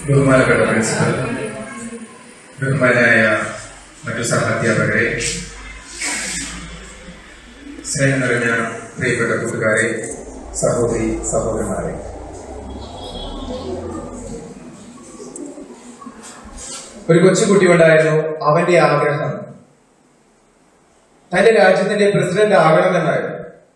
ബഹുമാനപ്പെട്ട പ്രിൻസിപ്പൽ ബഹുമാനായ മറ്റു സഹാധ്യാപകരെ സ്നേഹം നിറഞ്ഞ പ്രിയപ്പെട്ട കൂട്ടുകാരെ സഹോദരി സഹോദരന്മാരെ ഒരു കൊച്ചുകുട്ടി ഉണ്ടായിരുന്നു അവന്റെ ആഗ്രഹം തന്റെ രാജ്യത്തിന്റെ പ്രസിഡന്റ് ആകണമെന്നായിരുന്നു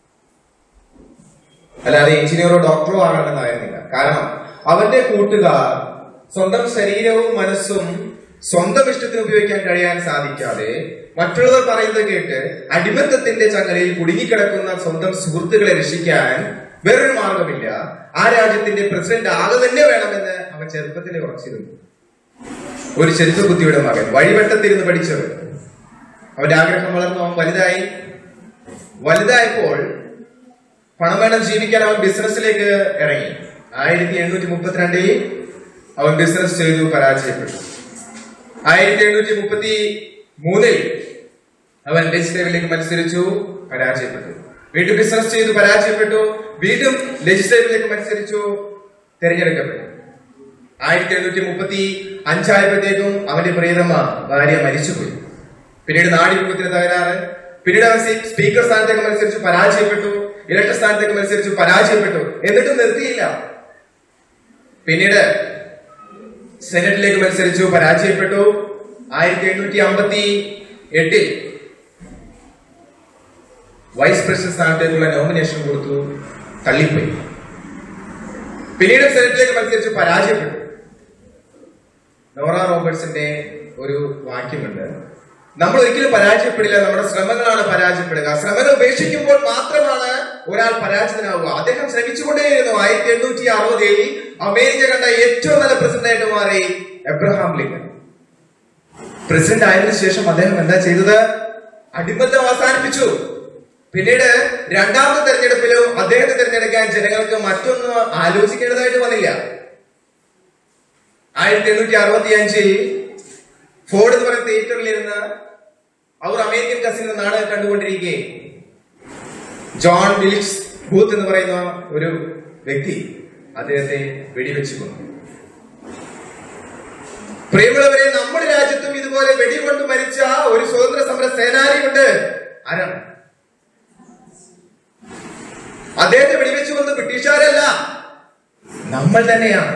അല്ലാതെ എഞ്ചിനീയറോ ഡോക്ടറോ ആകണമെന്നായിരുന്നില്ല കാരണം അവന്റെ കൂട്ടുകാർ സ്വന്തം ശരീരവും മനസ്സും സ്വന്തം ഇഷ്ടത്തിന് ഉപയോഗിക്കാൻ കഴിയാൻ സാധിക്കാതെ മറ്റുള്ളവർ പറയുന്നത് കേട്ട് അടിമത്തത്തിന്റെ ചങ്ങലയിൽ കുടുങ്ങിക്കിടക്കുന്ന സ്വന്തം സുഹൃത്തുക്കളെ രക്ഷിക്കാൻ വേറൊരു മാർഗമില്ല ആ രാജ്യത്തിന്റെ പ്രസിഡന്റ് ആകെ തന്നെ വേണമെന്ന് അവൻ ചെറുപ്പത്തിലെ ഉറച്ചിരുന്നു ഒരു ചെരുപ്പക്കുത്തിയുടെ മകൻ വഴിവട്ടത്തിരുന്ന് പഠിച്ചവൻ അവന്റെ ആഗ്രഹം വളർന്നു അവൻ വലുതായി വലുതായപ്പോൾ പണം വേണം ജീവിക്കാൻ അവൻ ബിസിനസ്സിലേക്ക് ഇറങ്ങി ആയിരത്തി എണ്ണൂറ്റി മുപ്പത്തിരണ്ടിൽ അവൻ ബിസിനസ് ചെയ്തു പരാജയപ്പെട്ടു ആയിരത്തി എണ്ണൂറ്റി മുപ്പത്തി മൂന്നിൽ അവൻ ലെജിസ്ലേറ്റീവിലേക്ക് മത്സരിച്ചു പരാജയപ്പെട്ടു വീണ്ടും ബിസിനസ് ചെയ്തു പരാജയപ്പെട്ടു വീണ്ടും ലെജിസ്ലേറ്റീവിലേക്ക് മത്സരിച്ചു തിരഞ്ഞെടുക്കപ്പെട്ടു ആയിരത്തി എണ്ണൂറ്റി മുപ്പത്തി അഞ്ചായപ്പോഴത്തേക്കും അവന്റെ പ്രിയതമ്മ ഭാര്യ മരിച്ചുപോയി പിന്നീട് നാടിരൂപത്തിന് തകരാറ് പിന്നീട് അവൻ സ്പീ- സ്പീക്കർ സ്ഥാനത്തേക്ക് മത്സരിച്ചു പരാജയപ്പെട്ടു ഇലക്ടർ സ്ഥാനത്തേക്ക് മത്സരിച്ചു പരാജയപ്പെട്ടു എന്നിട്ടും നിർത്തിയില്ല പിന്നീട് സെനറ്റിലേക്ക് മത്സരിച്ചു പരാജയപ്പെട്ടു ആയിരത്തി എണ്ണൂറ്റി അമ്പത്തി എട്ടിൽ വൈസ് പ്രസിഡന്റ് സ്ഥാനത്തേക്കുള്ള നോമിനേഷൻ കൊടുത്തു തള്ളിപ്പോയി പിന്നീട് സെനറ്റിലേക്ക് മത്സരിച്ച് പരാജയപ്പെട്ടു നോറ റോബർട്സിന്റെ ഒരു വാക്യമുണ്ട് നമ്മൾ ഒരിക്കലും പരാജയപ്പെടില്ല നമ്മുടെ ശ്രമങ്ങളാണ് പരാജയപ്പെടുക ശ്രമങ്ങൾ ഉപേക്ഷിക്കുമ്പോൾ മാത്രമാണ് ഒരാൾ പരാജിതനാവുക അദ്ദേഹം ശ്രമിച്ചുകൊണ്ടേയിരുന്നു ആയിരത്തി എണ്ണൂറ്റി അറുപതിൽ അമേരിക്ക കണ്ട ഏറ്റവും നല്ല പ്രസിഡന്റായിട്ട് മാറി എബ്രഹാം ലിങ്കൺ പ്രസിഡന്റ് ആയതിനു ശേഷം അദ്ദേഹം എന്താ ചെയ്തത് അടിമത്തം അവസാനിപ്പിച്ചു പിന്നീട് രണ്ടാമത്തെ തെരഞ്ഞെടുപ്പിലും അദ്ദേഹത്തെ തിരഞ്ഞെടുക്കാൻ ജനങ്ങൾക്ക് മറ്റൊന്നും ആലോചിക്കേണ്ടതായിട്ട് വന്നില്ല ആയിരത്തി എണ്ണൂറ്റി അറുപത്തി അഞ്ചിൽ ഫോർഡ് എന്ന് പറയുന്ന തിയേറ്ററിൽ ഇരുന്ന് അവർ അമേരിക്കൻ കസിൻ നാടകം കണ്ടുകൊണ്ടിരിക്കെ ജോൺ വിലിക്സ് ബൂത്ത് എന്ന് പറയുന്ന ഒരു വ്യക്തി അദ്ദേഹത്തെ വെടിവെച്ചു കൊന്നു പ്രിയമുള്ളവരെ നമ്മുടെ രാജ്യത്തും ഇതുപോലെ വെടികൊണ്ട് മരിച്ച ഒരു സ്വതന്ത്ര സമര സേനാനിയുണ്ട് ആരാണ് അദ്ദേഹത്തെ വെടിവെച്ചു കൊന്ന് ബ്രിട്ടീഷുകാരല്ല നമ്മൾ തന്നെയാണ്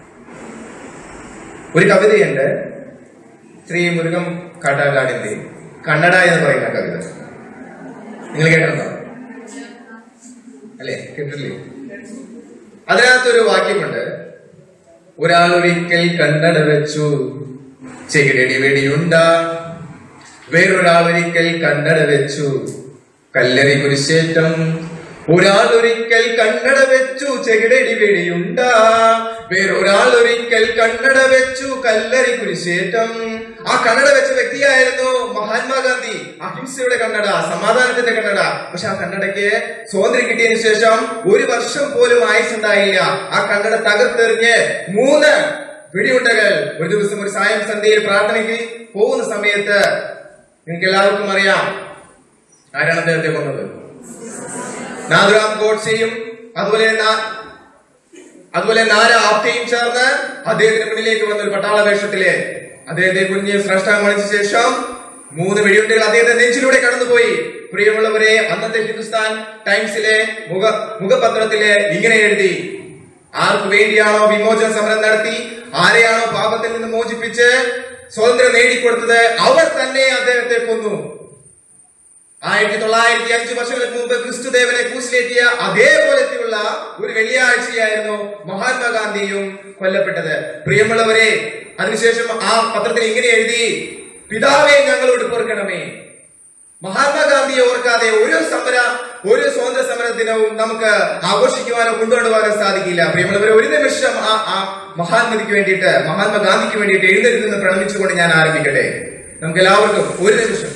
ഒരു കവിതയുണ്ട് ശ്രീ മുരുകം കാട്ടാക്കാടിന്റെ കന്നഡ എന്ന് പറയുന്ന കവിത നിങ്ങൾ കേട്ടിട്ടുണ്ടോ അല്ലേ കേട്ടിട്ടില്ലേ അതിനകത്തൊരു വാക്യമുണ്ട് ഒരാൾ ഒരിക്കൽ കന്നഡ വെച്ചു ചെകിടടി വെടിയുണ്ട വേറൊരാൾ ഒരിക്കൽ കന്നഡ വെച്ചു കല്ലറി കുരിശേറ്റം ഒരാൾ ഒരിക്കൽ കണ്ണട വെച്ചു ചെകിടടി വെടിയുണ്ട വേറൊരാൾ ഒരിക്കൽ കണ്ണട വെച്ചു കല്ലറി കുരിശേറ്റം ആ കണ്ണട വെച്ച വ്യക്തിയായിരുന്നു മഹാത്മാഗാന്ധി അഹിംസയുടെ കണ്ണട സമാധാനത്തിന്റെ കണ്ണട പക്ഷെ ആ കണ്ണടയ്ക്ക് സ്വാതന്ത്ര്യം കിട്ടിയതിനു ശേഷം ഒരു വർഷം പോലും ആയുസുണ്ടായില്ല ആ കണ്ണട തകർത്തെറിഞ്ഞ് മൂന്ന് വെടിയുണ്ടകൾ ഒരു ദിവസം ഒരു സായം സന്ധ്യയിൽ പ്രാർത്ഥനയ്ക്ക് പോകുന്ന സമയത്ത് നിങ്ങൾക്ക് എല്ലാവർക്കും അറിയാം ആരാണ് അദ്ദേഹത്തെ കൊന്നത് നാഥുറാം ഗോഡ്സെയും അതുപോലെ നാ- അതുപോലെ നാര ആപ്തയും ചേർന്ന് അദ്ദേഹത്തിന് മുന്നിലേക്ക് വന്ന ഒരു പട്ടാള വേഷത്തില് അദ്ദേഹത്തെ കുഞ്ഞ് ശ്രേഷ്ഠം കാണിച്ച ശേഷം മൂന്ന് വെടിയുണ്ടകൾ അദ്ദേഹത്തെ നെഞ്ചിലൂടെ കടന്നുപോയി പ്രിയമുള്ളവരെ അന്നത്തെ ഹിന്ദുസ്ഥാൻ ടൈംസിലെ മുഖ മുഖപത്രത്തില് ഇങ്ങനെ എഴുതി ആർക്ക് വേണ്ടിയാണോ വിമോചന സമരം നടത്തി ആരെയാണോ പാപത്തിൽ നിന്ന് മോചിപ്പിച്ച് സ്വാതന്ത്ര്യം നേടിക്കൊടുത്തത് അവർ തന്നെ അദ്ദേഹത്തെ കൊന്നു ആയിരത്തി തൊള്ളായിരത്തി അഞ്ച് വർഷങ്ങൾക്ക് മുമ്പ് ക്രിസ്തുദേവനെ കൂസിലേറ്റിയ അതേപോലത്തെയുള്ള ഒരു വെള്ളിയാഴ്ചയായിരുന്നു മഹാത്മാഗാന്ധിയും കൊല്ലപ്പെട്ടത് പ്രിയമുള്ളവരെ അതിനുശേഷം ആ പത്രത്തിൽ ഇങ്ങനെ എഴുതി പിതാവെ ഞങ്ങളോട് പൊറുക്കണമേ മഹാത്മാഗാന്ധിയെ ഓർക്കാതെ ഒരു സമര ഒരു സ്വാതന്ത്ര്യ സമര ദിനവും നമുക്ക് ആഘോഷിക്കുവാനോ കൊണ്ടുകൊണ്ടുപോകാനോ സാധിക്കില്ല പ്രിയമുള്ളവരെ ഒരു നിമിഷം ആ ആ മഹാത്മതിക്ക് വേണ്ടിയിട്ട് മഹാത്മാഗാന്ധിക്ക് വേണ്ടിയിട്ട് എഴുന്നേറ്റ് നിന്ന് പ്രണമിച്ചുകൊണ്ട് ഞാൻ ആരംഭിക്കട്ടെ നമുക്ക് എല്ലാവർക്കും ഒരു നിമിഷം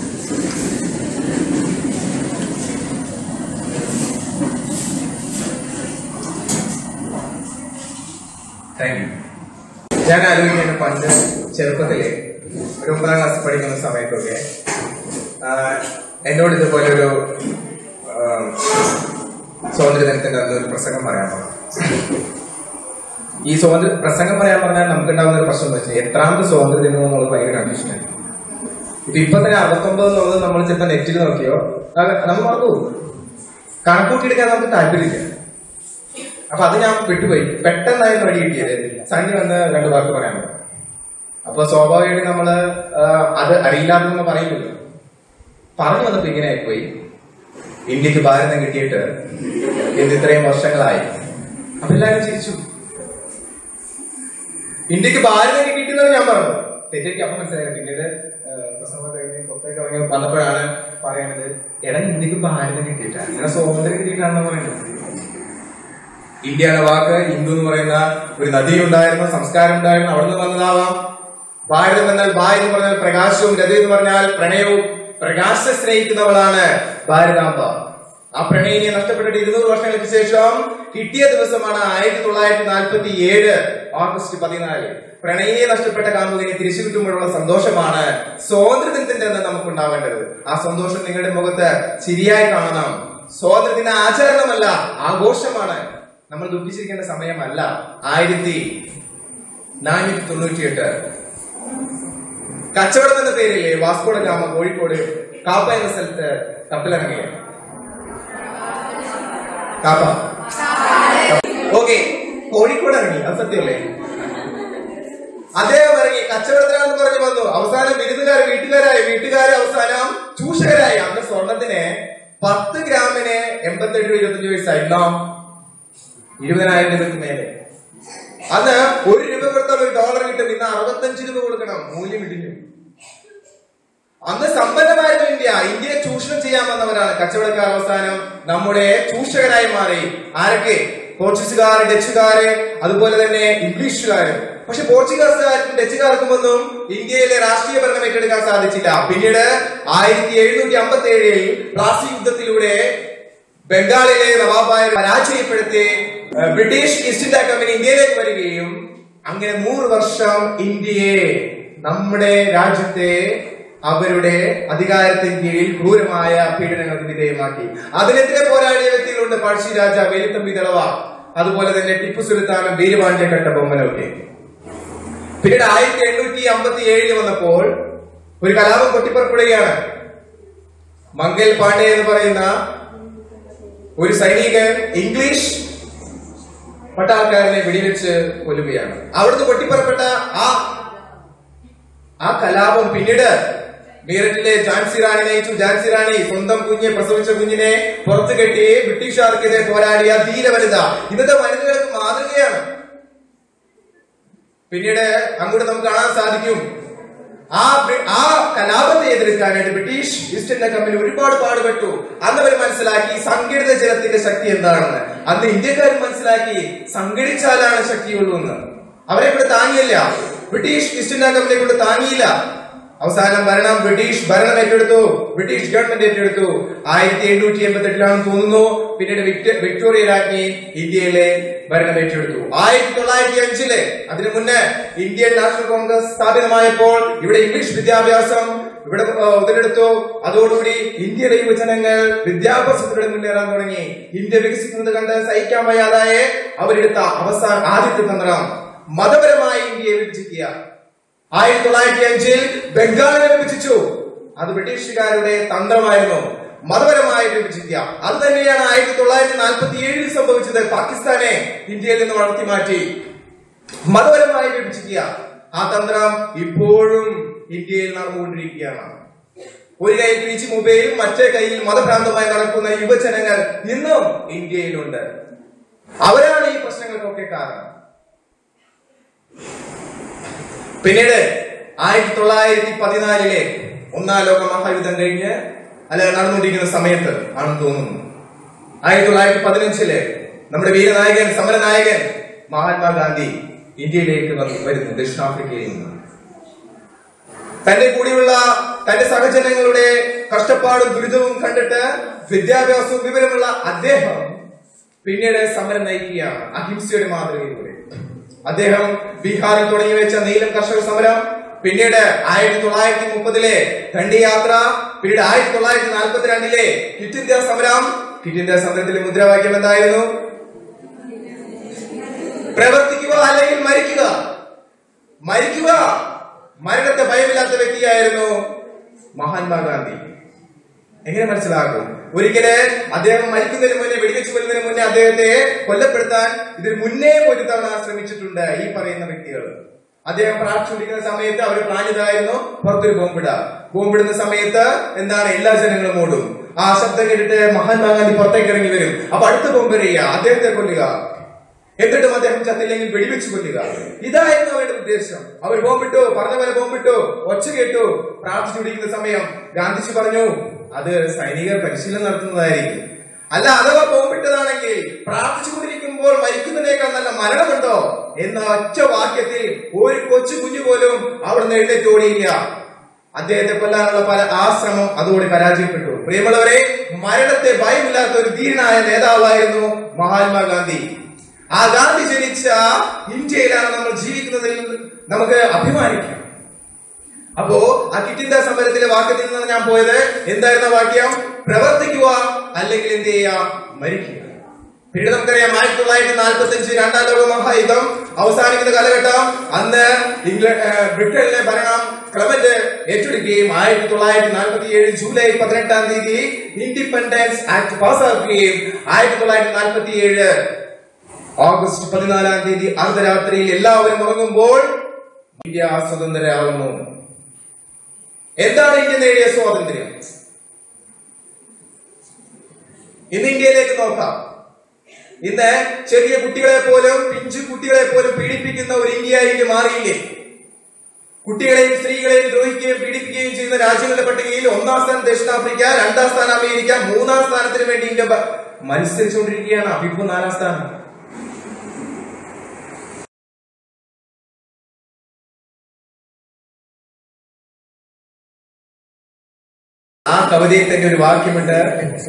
താങ്ക് യു ഞാൻ ആലോചിക്കുന്ന പണ്ട് ചെറുപ്പത്തിലെ ഒരു ഒമ്പതാം ക്ലാസ് പഠിക്കുന്ന സമയത്തൊക്കെ ആ, എന്നോട് ഇതുപോലെ ഒരു സ്വാതന്ത്ര്യ ദിനത്തിന്റെ അന്ന് ഒരു പ്രസംഗം പറയാൻ പറഞ്ഞു ഈ സ്വാതന്ത്ര്യ പ്രസംഗം പറയാൻ പറഞ്ഞാൽ നമുക്ക് ഉണ്ടാകുന്ന ഒരു പ്രശ്നം എന്ന് വെച്ചാൽ എത്രാമത് സ്വാതന്ത്ര്യ ദിനം എന്നുള്ളത് ഭയങ്കര കൺഫ്യൂഷനാണ് ഇപ്പൊ ഇപ്പൊ തന്നെ അറുപത്തൊമ്പത് എന്നുള്ളത് നമ്മൾ ചിലപ്പോൾ നെറ്റിൽ നോക്കിയോ അത് നമ്മൾ മറന്നു പോകും കണക്കൂട്ടിയെടുക്കാൻ നമുക്ക് താല്പര്യമില്ല അപ്പൊ അത് ഞാൻ വിട്ടുപോയി പെട്ടെന്നായിരുന്നു വഴി കിട്ടിയത് സണ്ണി വന്ന് രണ്ട് വാക്ക് പറയാൻ അപ്പൊ സ്വാഭാവികമായിട്ട് നമ്മള് ആ, അത് അറിയില്ലാത്തെന്ന് പറയുന്നില്ല പറഞ്ഞു വന്നപ്പോ ഇങ്ങനെ ആയിപ്പോയി ഇന്ത്യക്ക് ഭാരതം കിട്ടിയിട്ട് ഇത് ഇത്രയും വർഷങ്ങളായി അപ്പൊ എല്ലാവരും ചിരിച്ചു ഇന്ത്യക്ക് ഭാരതം കിട്ടിയിട്ടുള്ളത് ഞാൻ പറഞ്ഞു തെറ്റേക്ക് അപ്പൊ മനസ്സിലായി പിന്നീട് ആ, പ്രസംഗം കഴിഞ്ഞ് പുറത്തേക്ക് ഇറങ്ങി വന്നപ്പോഴാണ് പറയണത് എടാ ഇന്ത്യക്ക് ഭാരതം കിട്ടിയിട്ടാണ് ഇങ്ങനെ സ്വാതന്ത്ര്യം കിട്ടിയിട്ടാണെന്ന് പറയുന്നത് ഇന്ത്യ എന്ന വാക്ക് ഹിന്ദു എന്ന് പറയുന്ന ഒരു നദി ഉണ്ടായിരുന്നു സംസ്കാരം ഉണ്ടായിരുന്നു അവിടെ നിന്ന് വന്നതാവാം ഭാരതം എന്നാൽ ഭാര്യ എന്ന് പറഞ്ഞാൽ പ്രകാശവും രതി എന്ന് പറഞ്ഞാൽ പ്രണയവും പ്രകാശ സ്നേഹിക്കുന്നവളാണ് ഭാരതാംബ ആ പ്രണയിനെ നഷ്ടപ്പെട്ടിട്ട് ഇരുന്നൂറ് വർഷങ്ങൾക്ക് ശേഷം കിട്ടിയ ദിവസമാണ് ആയിരത്തി തൊള്ളായിരത്തി നാൽപ്പത്തി ഏഴ് ഓഗസ്റ്റ് പതിനാല് പ്രണയിനെ നഷ്ടപ്പെട്ട കാമുകിനെ തിരിച്ചു കിട്ടുമ്പോഴുള്ള സന്തോഷമാണ് സ്വാതന്ത്ര്യദിനത്തിന്റെ അന്ന് നമുക്ക് ഉണ്ടാവേണ്ടത് ആ സന്തോഷം നിങ്ങളുടെ മുഖത്ത് ശരിയായി കാണണം സ്വാതന്ത്ര്യദിന ആചരണമല്ല ആഘോഷമാണ് നമ്മൾ ദുഃഖിച്ചിരിക്കേണ്ട സമയമല്ല ആയിരത്തി നാനൂറ്റി തൊണ്ണൂറ്റിയെട്ട് കച്ചവടം എന്ന പേരില്ലേ വാസ്കോഡ ഗാമ കോഴിക്കോട് കാപ്പ എന്ന സ്ഥലത്ത് കപ്പലിറങ്ങിയ കാപ്പ ഓക്കെ കോഴിക്കോട് ഇറങ്ങി അത് സത്യമല്ലേ അദ്ദേഹം ഇറങ്ങി കച്ചവടത്തിനാണെന്ന് പറഞ്ഞു വന്നു അവസാനം വിരുന്നുകാർ വീട്ടുകാരായി വീട്ടുകാർ അവസാനം ചൂഷകരായി അന്ന് സ്വർണത്തിന് പത്ത് ഗ്രാമിന് എൺപത്തെട്ട് രൂപ ഇരുപത്തഞ്ച് പൈസ ഇന്നോ ഇരുപതിനായിരം രൂപയ്ക്ക് മേലെ അന്ന് ഒരു രൂപ കൊടുത്താൽ ഒരു ഡോളർ കിട്ടും ഇന്ന് അറുപത്തഞ്ച് രൂപ കൊടുക്കണം മൂല്യം ഇടിഞ്ഞു അന്ന് സമ്പന്നമായിരുന്നു ഇന്ത്യ ഇന്ത്യയെ ചൂഷണം ചെയ്യാൻ വന്നവരാണ് കച്ചവടക്കാർ അവസാനം നമ്മുടെ ചൂഷകരായി മാറി ആരൊക്കെ പോർച്ചുഗീസുകാർ ഡച്ചുകാര് അതുപോലെ തന്നെ ഇംഗ്ലീഷുകാര് പക്ഷെ പോർച്ചുഗീസുകാർക്കും ഡച്ചുകാർക്കും ഒന്നും ഇന്ത്യയിലെ രാഷ്ട്രീയ ഭരണം ഏറ്റെടുക്കാൻ സാധിച്ചില്ല പിന്നീട് ആയിരത്തി എഴുന്നൂറ്റി അമ്പത്തി ഏഴിൽ പ്ലാസി യുദ്ധത്തിലൂടെ ബംഗാളിലെ നവാബായ പരാജയപ്പെടുത്തി ഏഹ്, ബ്രിട്ടീഷ് ഈസ്റ്റ് ഇന്ത്യ കമ്പനി ഇന്ത്യയിലേക്ക് വരികയും അങ്ങനെ നൂറ് വർഷം ഇന്ത്യയെ നമ്മുടെ രാജ്യത്തെ അവരുടെ അധികാരത്തിന് കീഴിൽ ക്രൂരമായ പീഡനങ്ങൾക്ക് വിധേയമാക്കി അതിനെതിരെ പോരാടിയ വ്യക്തികളുണ്ട് പഴശ്ശി രാജ വേലുത്തമ്പി തളവ അതുപോലെ തന്നെ ടിപ്പു സുൽത്താനും വീരപാണ്ഡ്യ കട്ടബൊമ്മനൊക്കെ പിന്നീട് ആയിരത്തി എണ്ണൂറ്റി അമ്പത്തി ഏഴിൽ വന്നപ്പോൾ ഒരു കലാപം പൊട്ടിപ്പുറപ്പെടുകയാണ് മംഗൽ പാണ്ഡെ എന്ന് പറയുന്ന ഒരു സൈനികൻ ഇംഗ്ലീഷ് പട്ടാൾക്കാരനെ വെടിവെച്ച് കൊല്ലുകയാണ് അവിടുന്ന് പൊട്ടിപ്പുറപ്പെട്ട ആ ആ കലാപം പിന്നീട് മീററ്റിലെ ഝാൻസി റാണി നയിച്ചു ഝാൻസി റാണി സ്വന്തം കുഞ്ഞെ പ്രസവിച്ച കുഞ്ഞിനെ പുറത്തു കെട്ടി ബ്രിട്ടീഷുകാർക്കെതിരെ പോരാടിയ ധീര വനിത ഇന്നത്തെ വനിതകൾക്ക് മാതൃകയാണ് പിന്നീട് അങ്ങോട്ട് നമുക്ക് കാണാൻ സാധിക്കും ആ ബ്രി- ആ കലാപത്തെ എതിർക്കാനായിട്ട് ബ്രിട്ടീഷ് ഈസ്റ്റ് ഇന്ത്യ കമ്പനി ഒരുപാട് പാടുപെട്ടു അന്ന് അവർ മനസ്സിലാക്കി സംഘടിത ജലത്തിന്റെ ശക്തി എന്താണെന്ന് അന്ന് ഇന്ത്യക്കാരും മനസ്സിലാക്കി സംഘടിച്ചാലാണ് ശക്തിയുള്ളൂ എന്ന് അവരെ കൊണ്ട് താങ്ങിയില്ല ബ്രിട്ടീഷ് ഈസ്റ്റ് ഇന്ത്യ കമ്പനിയെ കൊണ്ട് താങ്ങിയില്ല അവസാനം ഭരണം ബ്രിട്ടീഷ് ഭരണം ഏറ്റെടുത്തു ബ്രിട്ടീഷ് ഗവൺമെന്റ് ഏറ്റെടുത്തു ആയിരത്തി എണ്ണൂറ്റി എൺപത്തി എട്ടിലാണെന്ന് തോന്നുന്നു പിന്നീട് വിക്ട- വിക്ടോറിയ രാജ്ഞി ഇന്ത്യയിലെ ഭരണം ഏറ്റെടുത്തു ആയിരത്തി തൊള്ളായിരത്തി അഞ്ചില് അതിനു മുന്നേ ഇന്ത്യൻ നാഷണൽ കോൺഗ്രസ് സ്ഥാപിതമായപ്പോൾ ഇവിടെ ഇംഗ്ലീഷ് വിദ്യാഭ്യാസം ഇവിടെ ആ, ഉടലെടുത്തു അതോടുകൂടി ഇന്ത്യയിലെ യുവജനങ്ങൾ വിദ്യാഭ്യാസത്തിലൂടെ മുന്നേറാൻ തുടങ്ങി ഇന്ത്യ വികസിക്കുന്നത് കണ്ട് സഹിക്കാൻ വയ്യാതായേ അവരെടുത്ത അവസാന ആദ്യത്തെ തന്ത്രം മതപരമായി ഇന്ത്യയെ വിഭജിക്കുക ആയിരത്തി തൊള്ളായിരത്തി അഞ്ചിൽ ബംഗാളിനെ വിഭജിച്ചു അത് ബ്രിട്ടീഷുകാരുടെ തന്ത്രമായിരുന്നു മതപരമായി വിഭജിക്കുക അത് തന്നെയാണ് ആയിരത്തി തൊള്ളായിരത്തി നാൽപ്പത്തി ഏഴിൽ സംഭവിച്ചത് പാകിസ്ഥാനെ ഇന്ത്യയിൽ നിന്ന് വളർത്തി മാറ്റി മതപരമായി വിഭജിക്കുക ആ തന്ത്രം ഇപ്പോഴും ഇന്ത്യയിൽ നടന്നുകൊണ്ടിരിക്കുകയാണ് ഒരു കയ്യിൽ പീച്ച് മൊബൈലും മറ്റേ കയ്യിൽ മതഭ്രാന്തമായി നടക്കുന്ന യുവജനങ്ങൾ ഇന്നും ഇന്ത്യയിലുണ്ട് അവരാണ് ഈ പ്രശ്നങ്ങൾക്കൊക്കെ കാരണം പിന്നീട് ആയിരത്തി തൊള്ളായിരത്തി പതിനാലിലെ ഒന്നാം ലോക മഹായുദ്ധം കഴിഞ്ഞ് അല്ല നടന്നുകൊണ്ടിരിക്കുന്ന സമയത്ത് ആണെന്ന് തോന്നുന്നു ആയിരത്തി തൊള്ളായിരത്തി പതിനഞ്ചില് നമ്മുടെ വീരനായകൻ സമരനായകൻ മഹാത്മാഗാന്ധി ഇന്ത്യയിലേക്ക് വന്ന് വരുന്നു ദക്ഷിണാഫ്രിക്കയിൽ നിന്ന് തന്റെ കൂടെയുള്ള തന്റെ സഹജനങ്ങളുടെ കഷ്ടപ്പാടും ദുരിതവും കണ്ടിട്ട് വിദ്യാഭ്യാസവും വിവരമുള്ള അദ്ദേഹം പിന്നീട് സമരം നയിക്കുകയാണ് അഹിംസയുടെ മാതൃകയിലൂടെ അദ്ദേഹം ബീഹാറിൽ തുടങ്ങി വെച്ച നീലം കർഷക സമരം പിന്നീട് ആയിരത്തി തൊള്ളായിരത്തി മുപ്പതിലെ ദണ്ഡി യാത്ര പിന്നീട് ആയിരത്തി തൊള്ളായിരത്തി നാൽപ്പത്തിരണ്ടിലെ ക്വിറ്റ് ഇന്ത്യ സമരം ക്വിറ്റ് ഇന്ത്യ സമരത്തിലെ മുദ്രാവാക്യം എന്തായിരുന്നു പ്രവർത്തിക്കുക അല്ലെങ്കിൽ മരിക്കുക മരിക്കുക മരണത്തെ ഭയമില്ലാത്ത വ്യക്തിയായിരുന്നു മഹാത്മാഗാന്ധി എങ്ങനെ മനസ്സിലാക്കും ഒരിക്കല് അദ്ദേഹം മരിക്കുന്നതിന് മുന്നേ വെടിവെച്ച് കൊല്ലുന്നതിന് മുന്നേ അദ്ദേഹത്തെ കൊല്ലപ്പെടുത്താൻ ഇതിന് മുന്നേ ഒരു തവണ ശ്രമിച്ചിട്ടുണ്ട് ഈ പറയുന്ന വ്യക്തികൾ അദ്ദേഹം പ്രാർത്ഥിച്ചുകൊണ്ടിരിക്കുന്ന സമയത്ത് അവർ പ്ലാൻ ഇതായിരുന്നു പുറത്തൊരു ബോംബിട ബോംബിടുന്ന സമയത്ത് എന്താണ് എല്ലാ ജനങ്ങളും ഓടും ആ ശബ്ദം കേട്ടിട്ട് മഹാത്മാഗാന്ധി പുറത്തേക്ക് ഇറങ്ങി വരും അപ്പൊ അടുത്ത ബോംബെറിയ അദ്ദേഹത്തെ കൊല്ലുക എന്നിട്ടും അദ്ദേഹം ചത്തില്ലെങ്കിൽ വെടിവെച്ച് കൊല്ലുക ഇതായിരുന്നു അവരുടെ ഉദ്ദേശം അവർ ബോംബിട്ടു പറഞ്ഞ പോലെ ബോംബിട്ടു ഒച്ച കേട്ടു പ്രാർത്ഥിച്ചുകൊണ്ടിരിക്കുന്ന സമയം ഗാന്ധിജി പറഞ്ഞു അത് സൈനികർ പരിശീലനം നടത്തുന്നതായിരിക്കും അല്ല അഥവാ ബോംബിട്ടതാണെങ്കിൽ പ്രാർത്ഥിച്ചുകൊണ്ടിരിക്കുമ്പോൾ മരിക്കുന്നതിനേക്കാൾ നല്ല മരണമുണ്ടോ എന്ന ഒറ്റ വാക്യത്തിൽ ഒരു കൊച്ചു കുഞ്ഞു പോലും അവിടുന്ന് എഴുന്നേറ്റ് ഓടിയില്ല അദ്ദേഹത്തെ കൊല്ലാനുള്ള പല ആ ശ്രമം അതോടെ പരാജയപ്പെട്ടു പ്രിയമുള്ളവരെ മരണത്തെ ഭയമില്ലാത്ത ഒരു ധീരനായ നേതാവായിരുന്നു മഹാത്മാഗാന്ധി ആ ഗാന്ധി ജനിച്ച ഇന്ത്യയിലാണ് നമ്മൾ ജീവിക്കുന്നതിൽ നമുക്ക് അഭിമാനിക്കാം അപ്പോ ആ കിറ്റിന്റെ സമരത്തിലെ വാക്യത്തിൽ നിന്ന് ഞാൻ പോയത് എന്തായിരുന്ന വാക്യം പ്രവർത്തിക്കുക അല്ലെങ്കിൽ എന്ത് ചെയ്യുക മരിക്കുക പിന്നീട് നമുക്കറിയാം ആയിരത്തി തൊള്ളായിരത്തി നാൽപ്പത്തി അഞ്ച് രണ്ടാം ലോക മഹായുദ്ധം അവസാനിക്കുന്ന കാലഘട്ടം അന്ന് ഇംഗ്ലണ്ട് ഏഹ്, ബ്രിട്ടനിലെ ഭരണം ക്ലമന്റ് ഏറ്റെടുക്കുകയും ആയിരത്തി തൊള്ളായിരത്തി നാൽപ്പത്തി ഏഴ് ജൂലൈ പതിനെട്ടാം തീയതി ഇൻഡിപെൻഡൻസ് ആക്ട് പാസ്സാക്കുകയും ആയിരത്തി തൊള്ളായിരത്തി നാൽപ്പത്തി ഏഴ് ഓഗസ്റ്റ് പതിനാലാം തീയതി അർദ്ധരാത്രിയിൽ എല്ലാവരും ഉറങ്ങുമ്പോൾ ഇന്ത്യ സ്വതന്ത്രരാകുന്നു എന്താണ് ഇന്ത്യ നേടിയ സ്വാതന്ത്ര്യം ഇന്ന് ഇന്ത്യയിലേക്ക് നോക്കാം ഇന്ന് ചെറിയ കുട്ടികളെ പോലും പിഞ്ചു കുട്ടികളെ പോലും പീഡിപ്പിക്കുന്ന ഒരു ഇന്ത്യയായിട്ട് മാറിയില്ലേ കുട്ടികളെയും സ്ത്രീകളെയും ദ്രോഹിക്കുകയും പീഡിപ്പിക്കുകയും ചെയ്യുന്ന രാജ്യങ്ങളുടെ പട്ടികയിൽ ഒന്നാം സ്ഥാനം ദക്ഷിണാഫ്രിക്ക രണ്ടാം സ്ഥാനം അമേരിക്ക മൂന്നാം സ്ഥാനത്തിന് വേണ്ടി ഇന്ത്യ ബ- മത്സരിച്ചുകൊണ്ടിരിക്കുകയാണ് അഭിപ്പു നാലാം സ്ഥാനം ആ കവിതയിൽ തന്നെ ഒരു വാക്യമുണ്ട്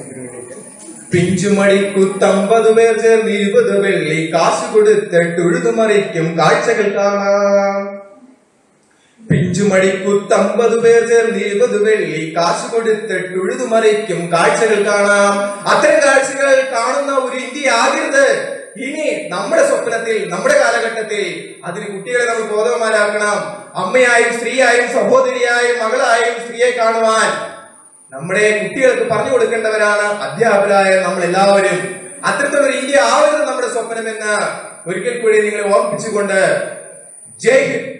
പിഞ്ചുമണിക്കുത്തമ്പത് പേർ ചേർന്ന് ഇരുപത് വെള്ളി കാശ് കൊടുത്തിട്ട് ഉഴുതുമറിക്കും കാഴ്ചകൾ കാണാം പിഞ്ചുമണിക്കുത്തമ്പത് പേർ ചേർന്ന് ഇരുപത് വെള്ളി കാശ് കൊടുത്തിട്ട് ഉഴുതുമറിക്കും കാഴ്ചകൾ കാണാം അത്തരം കാഴ്ചകൾ കാണുന്ന ഒരു ഇന്ത്യ ആകരുത് ഇനി നമ്മുടെ സ്വപ്നത്തിൽ നമ്മുടെ കാലഘട്ടത്തിൽ അതിന് കുട്ടികളെ നമ്മൾ ബോധവന്മാരാക്കണം അമ്മയായും സ്ത്രീയായും സഹോദരിയായും മകളായും സ്ത്രീയെ കാണുവാൻ നമ്മുടെ കുട്ടികൾക്ക് പറഞ്ഞു കൊടുക്കേണ്ടവരാണ് അധ്യാപകരായ നമ്മൾ എല്ലാവരും അത്തരത്തിലുള്ള ഒരു ഇന്ത്യ ആവരുത് നമ്മുടെ സ്വപ്നമെന്ന് ഒരിക്കൽ കൂടി നിങ്ങളെ ഓർമ്മിപ്പിച്ചുകൊണ്ട് ജയ് ഹിന്ദ്